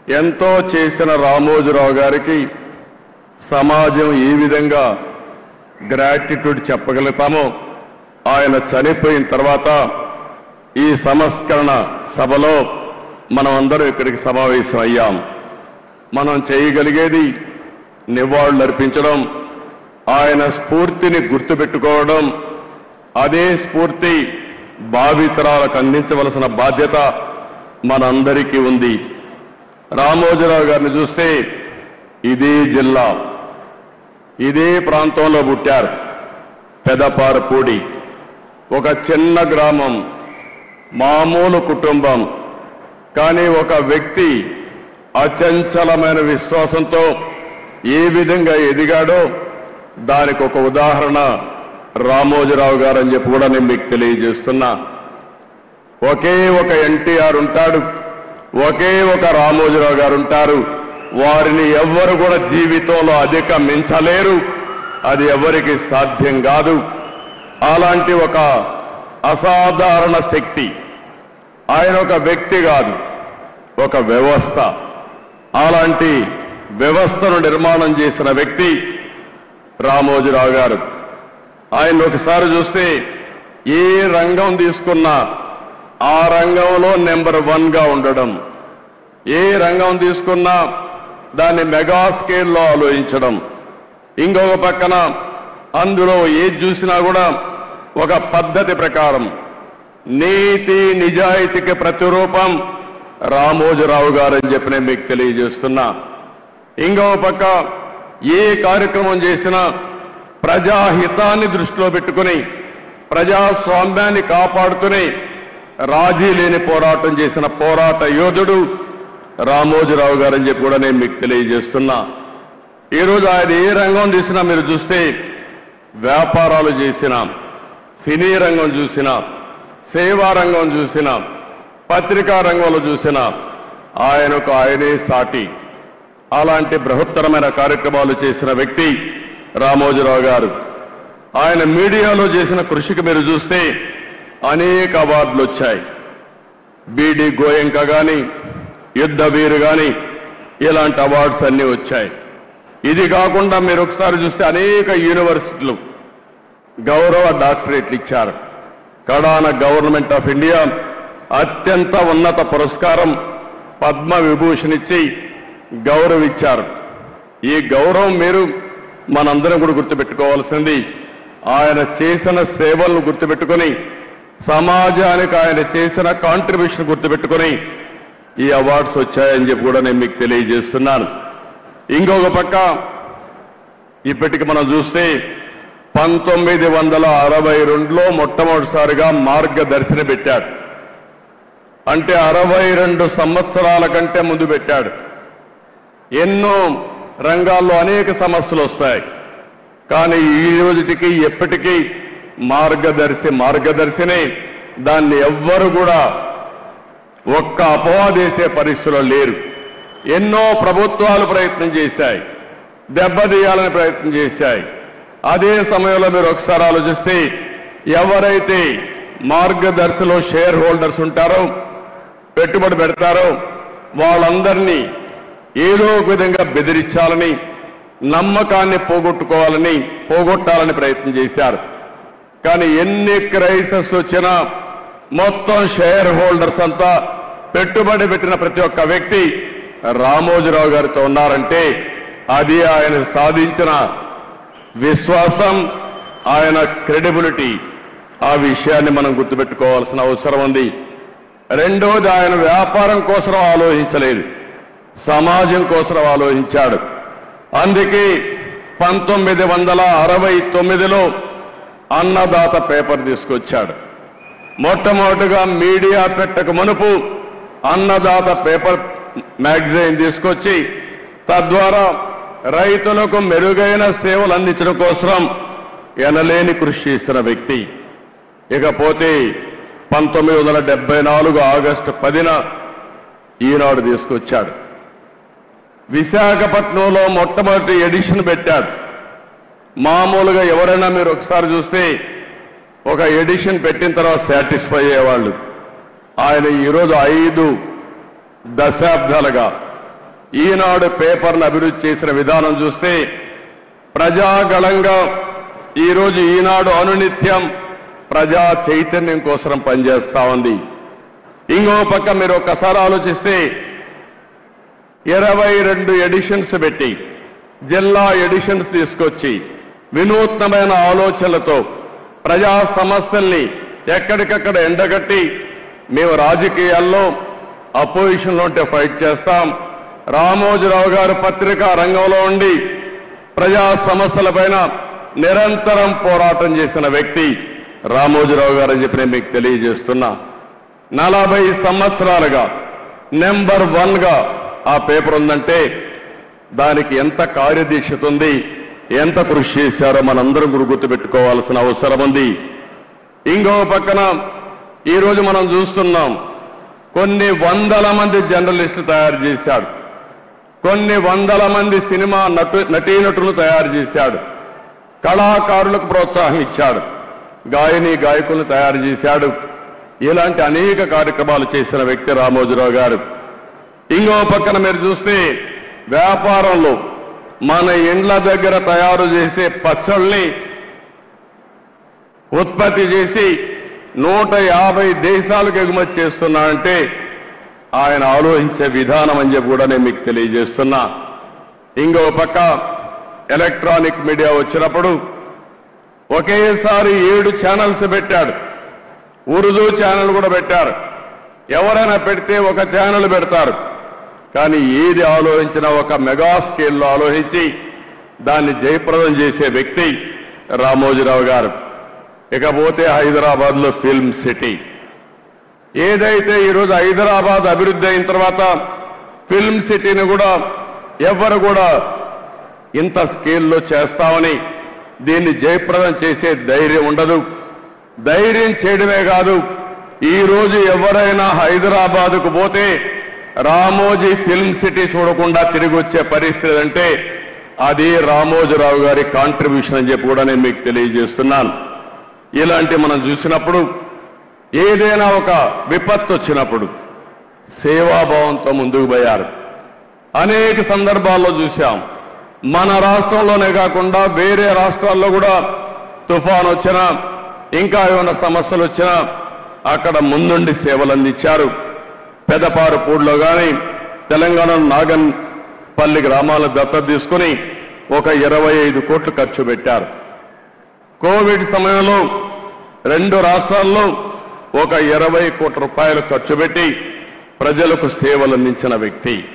ఎంతో చేసిన రామోజీరావు గారికి సమాజం ఏ విధంగా గ్రాటిట్యూడ్ చెప్పగలుగుతామో ఆయన చనిపోయిన తర్వాత ఈ సంస్కరణ సభలో మనం అందరం ఇక్కడికి సమావేశం అయ్యాం మనం చేయగలిగేది నివాళులు అర్పించడం ఆయన స్ఫూర్తిని గుర్తుపెట్టుకోవడం అదే స్ఫూర్తి భావితరాలకు అందించవలసిన బాధ్యత మనందరికీ ఉంది రామోజీరావు గారిని చూస్తే ఇదే జిల్లా ఇదే ప్రాంతంలో పుట్టారు పెదపారపూడి ఒక చిన్న గ్రామం మామూలు కుటుంబం కానీ ఒక వ్యక్తి అచంచలమైన విశ్వాసంతో ఏ విధంగా ఎదిగాడో దానికి ఒక ఉదాహరణ రామోజీరావు గారు అని చెప్పి కూడా నేను మీకు తెలియజేస్తున్నా ఒకే ఒక ఎన్టీఆర్ ఉంటాడు ఒకే ఒక రామోజీరావు గారు ఉంటారు వారిని ఎవ్వరు కూడా జీవితంలో అధిగమించలేరు అది ఎవరికి సాధ్యం కాదు అలాంటి ఒక అసాధారణ శక్తి ఆయన ఒక వ్యక్తి కాదు ఒక వ్యవస్థ అలాంటి వ్యవస్థను నిర్మాణం చేసిన వ్యక్తి రామోజీరావు గారు ఆయన ఒకసారి చూస్తే ఏ రంగం తీసుకున్నా ఆ రంగంలో నెంబర్ వన్ గా ఉండడం ఏ రంగం తీసుకున్నా దాన్ని మెగా స్కేల్లో ఆలోచించడం ఇంకొక పక్కన అందులో ఏది చూసినా కూడా ఒక పద్ధతి ప్రకారం నీతి నిజాయితీకి ప్రతిరూపం రామోజీరావు గారు అని చెప్పి నేను మీకు తెలియజేస్తున్నా ఇంకొక పక్క ఏ కార్యక్రమం చేసినా ప్రజాహితాన్ని దృష్టిలో పెట్టుకుని ప్రజాస్వామ్యాన్ని కాపాడుతూనే రాజీ లేని పోరాటం చేసిన పోరాట యోధుడు రామోజీరావు గారు అని చెప్పి కూడా నేను మీకు తెలియజేస్తున్నా ఈరోజు ఆయన ఏ రంగం తీసినా మీరు చూస్తే వ్యాపారాలు చేసినా సినీ రంగం చూసినా సేవా రంగం చూసినా పత్రికా రంగంలో చూసినా ఆయనకు ఆయనే సాటి అలాంటి బృహత్తరమైన కార్యక్రమాలు చేసిన వ్యక్తి రామోజీరావు గారు ఆయన మీడియాలో చేసిన కృషికి మీరు చూస్తే అనేక అవార్డులు వచ్చాయి బీడీ గోయంక గాని యుద్ధ వీరు గాని ఇలాంటి అవార్డ్స్ అన్ని వచ్చాయి ఇది కాకుండా మీరు ఒకసారి చూస్తే అనేక యూనివర్సిటీలు గౌరవ డాక్టరేట్లు ఇచ్చారు కడాన గవర్నమెంట్ ఆఫ్ ఇండియా అత్యంత ఉన్నత పురస్కారం పద్మ విభూషణ్ ఇచ్చి గౌరవించారు ఈ గౌరవం మీరు మనందరం కూడా గుర్తుపెట్టుకోవాల్సింది ఆయన చేసిన సేవలను గుర్తుపెట్టుకొని సమాజానికి ఆయన చేసిన కాంట్రిబ్యూషన్ గుర్తుపెట్టుకొని ఈ అవార్డ్స్ వచ్చాయని చెప్పి కూడా నేను మీకు తెలియజేస్తున్నాను ఇంకొక పక్క ఇప్పటికి మనం చూస్తే పంతొమ్మిది వందల అరవై రెండులో మొట్టమొదటిసారిగా మార్గదర్శిని పెట్టాడు అంటే అరవై రెండు సంవత్సరాల కంటే ముందు పెట్టాడు ఎన్నో రంగాల్లో అనేక సమస్యలు వస్తాయి కానీ ఈ రోజుటికి ఎప్పటికీ మార్గదర్శి మార్గదర్శిని దాన్ని ఎవ్వరు కూడా ఒక్క అపవాదేసే పరిస్థితిలో లేరు ఎన్నో ప్రభుత్వాలు ప్రయత్నం చేశాయి దెబ్బతీయాలని ప్రయత్నం చేశాయి అదే సమయంలో మీరు ఒకసారి ఆలోచిస్తే ఎవరైతే మార్గదర్శిలో షేర్ హోల్డర్స్ ఉంటారో పెట్టుబడి పెడతారో వాళ్ళందరినీ ఏదో ఒక విధంగా బెదిరించాలని నమ్మకాన్ని పోగొట్టుకోవాలని పోగొట్టాలని ప్రయత్నం చేశారు కానీ ఎన్ని క్రైసిస్ వచ్చినా మొత్తం షేర్ హోల్డర్స్ అంతా పెట్టుబడి పెట్టిన ప్రతి ఒక్క వ్యక్తి రామోజీరావు గారితో ఉన్నారంటే అది ఆయన సాధించిన విశ్వాసం ఆయన క్రెడిబిలిటీ ఆ విషయాన్ని మనం గుర్తుపెట్టుకోవాల్సిన అవసరం ఉంది రెండోది ఆయన వ్యాపారం కోసం ఆలోచించలేదు సమాజం కోసం ఆలోచించాడు అందుకే పంతొమ్మిది వందల అరవై తొమ్మిదిలో అన్నదాత పేపర్ తీసుకొచ్చాడు మొట్టమొదటిగా మీడియా పెట్టక మునుపు అన్నదాత పేపర్ మ్యాగజైన్ తీసుకొచ్చి తద్వారా రైతులకు మెరుగైన సేవలు అందించడం కోసం ఎనలేని కృషి చేసిన వ్యక్తి ఇకపోతే పంతొమ్మిది వందల డెబ్బై నాలుగు ఆగస్టు పదిన ఈనాడు తీసుకొచ్చాడు విశాఖపట్నంలో మొట్టమొదటి ఎడిషన్ పెట్టాడు మామూలుగా ఎవరైనా మీరు ఒకసారి చూస్తే ఒక ఎడిషన్ పెట్టిన తర్వాత సాటిస్ఫై అయ్యేవాళ్ళు ఆయన ఈరోజు ఐదు దశాబ్దాలుగా ఈనాడు పేపర్ను అభివృద్ధి చేసిన విధానం చూస్తే ప్రజాగళంగా ఈరోజు ఈనాడు అనునిత్యం ప్రజా చైతన్యం కోసం పనిచేస్తా ఉంది ఇంకో పక్క మీరు ఒక్కసారి ఆలోచిస్తే ఇరవై రెండు ఎడిషన్స్ పెట్టి జిల్లా ఎడిషన్స్ తీసుకొచ్చి వినూత్నమైన ఆలోచనలతో ప్రజా సమస్యల్ని ఎక్కడికక్కడ ఎండగట్టి మేము రాజకీయాల్లో అపోజిషన్లో ఉంటే ఫైట్ చేస్తాం రామోజీరావు గారు పత్రికా రంగంలో ఉండి ప్రజా సమస్యలపైన నిరంతరం పోరాటం చేసిన వ్యక్తి రామోజీరావు గారు అని చెప్పి నేను మీకు తెలియజేస్తున్నా నలభై సంవత్సరాలుగా నెంబర్ వన్ గా ఆ పేపర్ ఉందంటే దానికి ఎంత కార్యదీక్షత ఉంది ఎంత కృషి చేశారో మనందరం కూడా గుర్తుపెట్టుకోవాల్సిన అవసరం ఉంది ఇంకో పక్కన ఈరోజు మనం చూస్తున్నాం కొన్ని వందల మంది జర్నలిస్టులు తయారు చేశాడు కొన్ని వందల మంది సినిమా నటు నటీనటులు తయారు చేశాడు కళాకారులకు ప్రోత్సాహం ఇచ్చాడు గాయని గాయకులను తయారు చేశాడు ఇలాంటి అనేక కార్యక్రమాలు చేసిన వ్యక్తి రామోజీరావు గారు ఇంకో పక్కన మీరు చూస్తే వ్యాపారంలో మన ఇండ్ల దగ్గర తయారు చేసే పచ్చళ్ళని ఉత్పత్తి చేసి నూట యాభై దేశాలకు ఎగుమతి చేస్తున్నానంటే ఆయన ఆలోచించే విధానం అని చెప్పి కూడా నేను మీకు తెలియజేస్తున్నా ఇంకో పక్క ఎలక్ట్రానిక్ మీడియా వచ్చినప్పుడు ఒకేసారి ఏడు ఛానల్స్ పెట్టాడు ఉర్దూ ఛానల్ కూడా పెట్టారు ఎవరైనా పెడితే ఒక ఛానల్ పెడతారు కానీ ఏది ఆలోచించినా ఒక మెగా స్కేల్లో ఆలోచించి దాన్ని జయప్రదం చేసే వ్యక్తి రామోజీరావు గారు ఇకపోతే హైదరాబాద్ లో ఫిల్మ్ సిటీ ఏదైతే ఈరోజు హైదరాబాద్ అభివృద్ధి అయిన తర్వాత ఫిల్మ్ సిటీని కూడా ఎవరు కూడా ఇంత స్కేల్లో చేస్తామని దీన్ని జయప్రదం చేసే ధైర్యం ఉండదు ధైర్యం చేయడమే కాదు ఈ రోజు ఎవరైనా హైదరాబాద్కు పోతే రామోజీ ఫిల్మ్ సిటీ చూడకుండా తిరిగి వచ్చే పరిస్థితి అంటే అది రామోజీరావు గారి కాంట్రిబ్యూషన్ అని చెప్పి కూడా నేను మీకు తెలియజేస్తున్నాను ఇలాంటి మనం చూసినప్పుడు ఏదైనా ఒక విపత్తు వచ్చినప్పుడు సేవాభావంతో ముందుకు పోయారు అనేక సందర్భాల్లో చూశాం మన రాష్ట్రంలోనే కాకుండా వేరే రాష్ట్రాల్లో కూడా తుఫాన్ వచ్చినా ఇంకా ఏమైనా సమస్యలు వచ్చినా అక్కడ ముందుండి సేవలు అందించారు పెదపారుపూడిలో కానీ తెలంగాణ నాగన్ పల్లి గ్రామాల దత్తత తీసుకుని ఒక ఇరవై ఐదు కోట్లు ఖర్చు పెట్టారు కోవిడ్ సమయంలో రెండు రాష్ట్రాల్లో ఒక ఇరవై కోట్ల రూపాయలు ఖర్చు పెట్టి ప్రజలకు సేవలు అందించిన వ్యక్తి